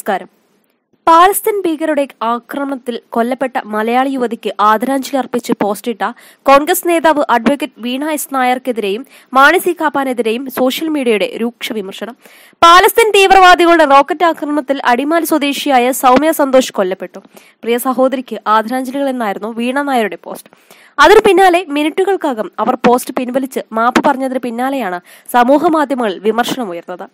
നമസ്കാരം പാലസ്തീൻ ഭീകരരുടെ ആക്രമണത്തിൽ കൊല്ലപ്പെട്ട മലയാളി യുവതിക്ക് ആദരാഞ്ജലി അർപ്പിച്ച് പോസ്റ്റിട്ട കോൺഗ്രസ് നേതാവ് അഡ്വക്കേറ്റ് വീണ എസ് നായർക്കെതിരെയും മാണി സി കാപ്പാനെതിരെയും സോഷ്യൽ മീഡിയയുടെ രൂക്ഷ വിമർശനം പാലസ്തീൻ തീവ്രവാദികളുടെ റോക്കറ്റ് ആക്രമണത്തിൽ അടിമാലി സ്വദേശിയായ സൗമ്യ സന്തോഷ് കൊല്ലപ്പെട്ടു പ്രിയ സഹോദരിക്ക് ആദരാഞ്ജലികൾ എന്നായിരുന്നു വീണ നായരുടെ പോസ്റ്റ് അതിനു പിന്നാലെ മിനിറ്റുകൾക്കകം അവർ പോസ്റ്റ് പിൻവലിച്ച് മാപ്പ് പറഞ്ഞതിന് പിന്നാലെയാണ് സമൂഹ മാധ്യമങ്ങളിൽ വിമർശനമുയർന്നത്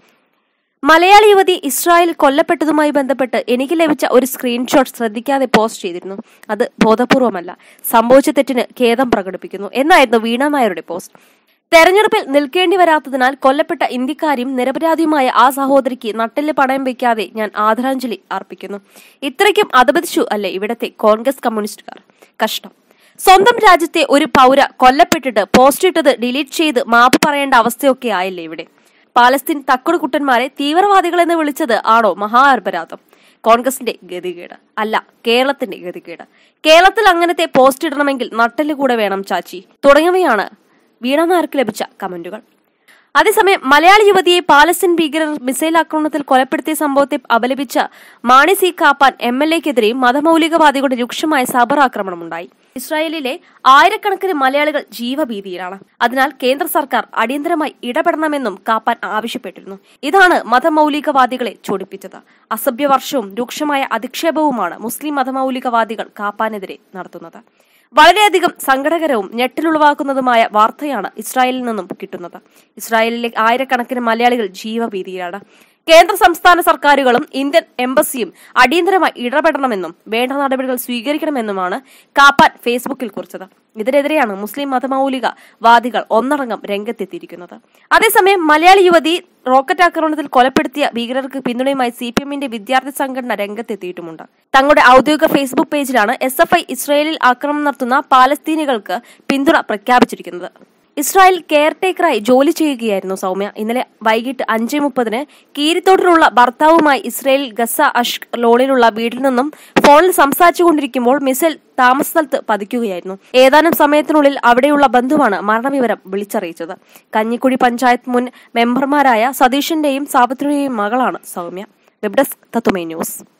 മലയാളി യുവതി ഇസ്രായേൽ കൊല്ലപ്പെട്ടതുമായി ബന്ധപ്പെട്ട് എനിക്ക് ലഭിച്ച ഒരു സ്ക്രീൻഷോട്ട് ശ്രദ്ധിക്കാതെ പോസ്റ്റ് ചെയ്തിരുന്നു അത് ബോധപൂർവമല്ല സംഭവിച്ച തെറ്റിന് ഖേദം പ്രകടിപ്പിക്കുന്നു എന്നായിരുന്നു വീണ നായരുടെ പോസ്റ്റ് തെരഞ്ഞെടുപ്പിൽ നിൽക്കേണ്ടി വരാത്തതിനാൽ കൊല്ലപ്പെട്ട ഇന്ത്യക്കാരിയും നിരപരാധിയുമായ ആ സഹോദരിക്ക് നട്ടെല്ല് പണയം വയ്ക്കാതെ ഞാൻ ആദരാഞ്ജലി അർപ്പിക്കുന്നു ഇത്രയ്ക്കും അധപതിച്ചു അല്ലേ ഇവിടത്തെ കോൺഗ്രസ് കമ്മ്യൂണിസ്റ്റുകാർ കഷ്ടം സ്വന്തം രാജ്യത്തെ ഒരു പൗര കൊല്ലപ്പെട്ടിട്ട് പോസ്റ്റ് ഇട്ടത് ഡിലീറ്റ് ചെയ്ത് മാപ്പ് പറയേണ്ട അവസ്ഥയൊക്കെ ആയില്ലേ ഇവിടെ പാലസ്തീൻ തക്കുടു കുട്ടന്മാരെ തീവ്രവാദികളെന്ന് വിളിച്ചത് ആണോ മഹാ അപരാധം കോൺഗ്രസിന്റെ ഗതികേട് അല്ല കേരളത്തിന്റെ ഗതികേട് കേരളത്തിൽ അങ്ങനത്തെ പോസ്റ്റ് ഇടണമെങ്കിൽ നട്ടല് കൂടെ വേണം ചാച്ചി തുടങ്ങിയവയാണ് വീണ നായർക്ക് ലഭിച്ച കമന്റുകൾ അതേസമയം മലയാളി യുവതിയെ പാലസ്തീൻ ഭീകരർ മിസൈൽ ആക്രമണത്തിൽ കൊലപ്പെടുത്തിയ സംഭവത്തെ അപലപിച്ച Mani C Kappan M L എക്കെതിരെയും മതമൗലികവാദികളുടെ രൂക്ഷമായ സബർ ആക്രമണമുണ്ടായി ഇസ്രായേലിലെ ആയിരക്കണക്കിന് മലയാളികൾ ജീവഭീതിയിലാണ് അതിനാൽ കേന്ദ്ര സർക്കാർ അടിയന്തരമായി ഇടപെടണമെന്നും കാപ്പാൻ ആവശ്യപ്പെട്ടിരുന്നു ഇതാണ് മതമൗലികവാദികളെ ചൊടിപ്പിച്ചത് അസഭ്യവർഷവും രൂക്ഷമായ അധിക്ഷേപവുമാണ് മുസ്ലിം മതമൗലികവാദികൾ കാപ്പാനെതിരെ നടത്തുന്നത് വളരെയധികം സങ്കടകരവും ഞെട്ടിലുളവാക്കുന്നതുമായ വാർത്തയാണ് ഇസ്രായേലിൽ നിന്നും കിട്ടുന്നത് ഇസ്രായേലിലെ ആയിരക്കണക്കിന് മലയാളികൾ ജീവഭീതിയിലാണ് കേന്ദ്ര സംസ്ഥാന സർക്കാരുകളും ഇന്ത്യൻ എംബസിയും അടിയന്തരമായി ഇടപെടണമെന്നും വേണ്ട നടപടികൾ സ്വീകരിക്കണമെന്നുമാണ് കാപ്പാൻ ഫേസ്ബുക്കിൽ കുറിച്ചത് ഇതിനെതിരെയാണ് മുസ്ലിം മതമൗലിക വാദികൾ ഒന്നടങ്കം രംഗത്തെത്തിയിരിക്കുന്നത് അതേസമയം മലയാളി യുവതി റോക്കറ്റ് ആക്രമണത്തിൽ കൊലപ്പെടുത്തിയ ഭീകരർക്ക് പിന്തുണയുമായി സി പി എമ്മിന്റെ വിദ്യാർത്ഥി സംഘടന രംഗത്തെത്തിയിട്ടുമുണ്ട് തങ്ങളുടെ ഔദ്യോഗിക ഫേസ്ബുക്ക് പേജിലാണ് എസ് എഫ് ഐ ഇസ്രായേലിൽ ആക്രമണം നടത്തുന്ന പാലസ്തീനികൾക്ക് പിന്തുണ പ്രഖ്യാപിച്ചിരിക്കുന്നത് ഇസ്രായേൽ കെയർടേക്കറായി ജോലി ചെയ്യുകയായിരുന്നു സൗമ്യ ഇന്നലെ വൈകിട്ട് അഞ്ച് മുപ്പതിന് കീരിത്തോട്ടിലുള്ള ഭർത്താവുമായി ഇസ്രായേൽ ഗസ അഷ് ലോണിലുള്ള വീട്ടിൽ നിന്നും ഫോണിൽ സംസാരിച്ചുകൊണ്ടിരിക്കുമ്പോൾ മിസൈൽ താമസ സ്ഥലത്ത് പതിക്കുകയായിരുന്നു ഏതാനും സമയത്തിനുള്ളിൽ അവിടെയുള്ള ബന്ധുവാണ് മരണവിവരം വിളിച്ചറിയിച്ചത് കഞ്ഞിക്കുഴി പഞ്ചായത്ത് മുൻ മെമ്പർമാരായ സതീഷിന്റെയും സാവിത്രിയുടെയും മകളാണ് സൗമ്യ വെബ് ഡെസ്ക് തത്തുമേ ന്യൂസ്